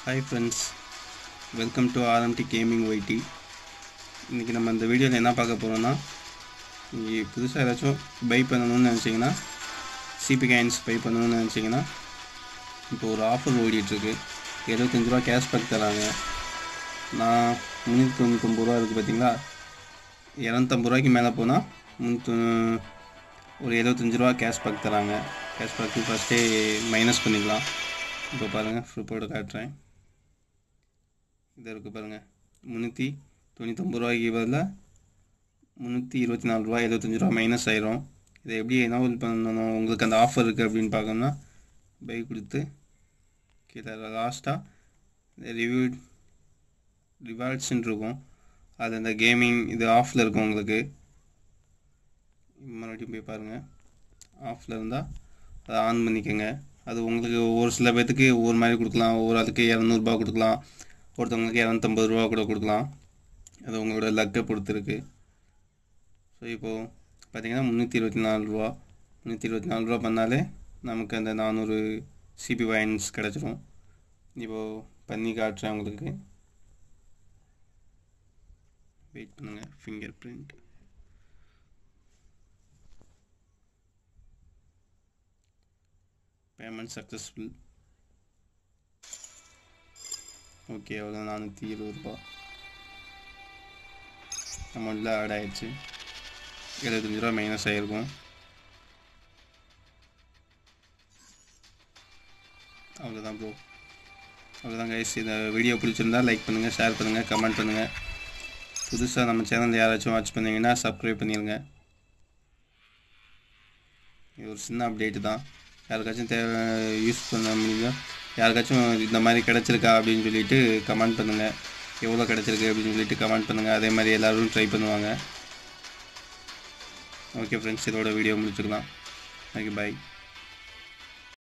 hi friends welcome to RMT gaming YT இன்றைக்கி நம்ம இந்த வீடியோவில் என்ன பார்க்க போகிறோம்னா நீங்கள் புதுசாக ஏதாச்சும் பை பண்ணணும்னு நினச்சிங்கன்னா சிபி காயின்ஸ் பை பண்ணணும்னு நினச்சிங்கன்னா இப்போ ஒரு ஆஃபர் ஓடிட்டுருக்கு எழுபத்தஞ்சு ரூபா கேஷ்பேக் தராங்க நான் முந்நூற்றி தொண்ணூத்தொம்பது ரூபா இருக்குது பார்த்தீங்களா இரநூத்தம்பது ரூபாய்க்கு மேலே போனால் முந்நூற்று ஒரு எழுபத்தஞ்சு ரூபா கேஷ்பேக் தராங்க கேஷ்பேக்கு ஃபஸ்ட்டே மைனஸ் பண்ணிக்கலாம் இப்போ பாருங்கள் ஃப்ளிப்போட காட்டுறேன் இது இருக்குது பாருங்கள் முந்நூற்றி தொண்ணூத்தொம்பது ரூபாய்க்கு பதிலாக முந்நூற்றி இருபத்தி நாலு ரூபா எழுபத்தஞ்சு ரூபா மைனஸ் ஆயிரும் இதை எப்படி எனவல் பண்ணணும் உங்களுக்கு அந்த ஆஃபர் இருக்குது அப்படின்னு பார்க்கணும்னா பை கொடுத்து கீழே லாஸ்ட்டாக ரிவ்யூ ரிவார்ட்ஸ்ன்னு இருக்கும் அது அந்த கேமிங் இது ஆஃபில் இருக்கும் உங்களுக்கு மறுபடியும் போய் பாருங்கள் ஆஃபில் இருந்தால் அதை ஆன் பண்ணிக்கோங்க அது உங்களுக்கு ஒரு சில பேர்த்துக்கு ஒவ்வொரு மாதிரி கொடுக்கலாம் ஒவ்வொரு அதுக்கு இரநூறுபா கொடுக்கலாம் ஒருத்தவங்களுக்கு இரநூத்தம்பது ரூபா கூட கொடுக்கலாம் அது உங்களோட லக்கை பொறுத்திருக்கு ஸோ இப்போது பார்த்தீங்கன்னா முந்நூற்றி இருபத்தி நாலு ரூபா முந்நூற்றி இருபத்தி நாலு ரூபா பண்ணாலே நமக்கு அந்த நானூறு சிபி வைன்ஸ் கிடச்சிரும் இப்போது பண்ணி காட்டுறேன் உங்களுக்கு வெயிட் பண்ணுங்கள் fingerprint payment successful okay அவ்வளோ நானூற்றி இருபது ரூபா அமௌண்ட்டில் ஆட் ஆயிடுச்சு எழுபத்தஞ்சி ரூபா மைனஸ் ஆகிருக்கும் அவ்வளோதான் ப்ரோ அவ்வளோதான் கைஸ் இந்த வீடியோ பிடிச்சிருந்தா லைக் பண்ணுங்கள் ஷேர் பண்ணுங்கள் கமெண்ட் பண்ணுங்கள் புதுசாக நம்ம சேனல் யாராச்சும் வாட்ச் பண்ணீங்கன்னா சப்ஸ்கிரைப் பண்ணிடுங்க இது ஒரு சின்ன அப்டேட்டு தான் யாருக்காச்சும் தேவை யூஸ் பண்ண முடியுதோ யாருக்காச்சும் இந்த மாதிரி கிடச்சிருக்கா அப்படின்னு சொல்லிட்டு கமெண்ட் பண்ணுங்கள் எவ்வளோ கிடச்சிருக்கு அப்படின்னு சொல்லிட்டு கமெண்ட் பண்ணுங்கள் அதே மாதிரி எல்லோரும் ட்ரை பண்ணுவாங்க ஓகே ஃப்ரெண்ட்ஸ் இதோட வீடியோ முடிச்சுக்கலாம் ஓகே பாய்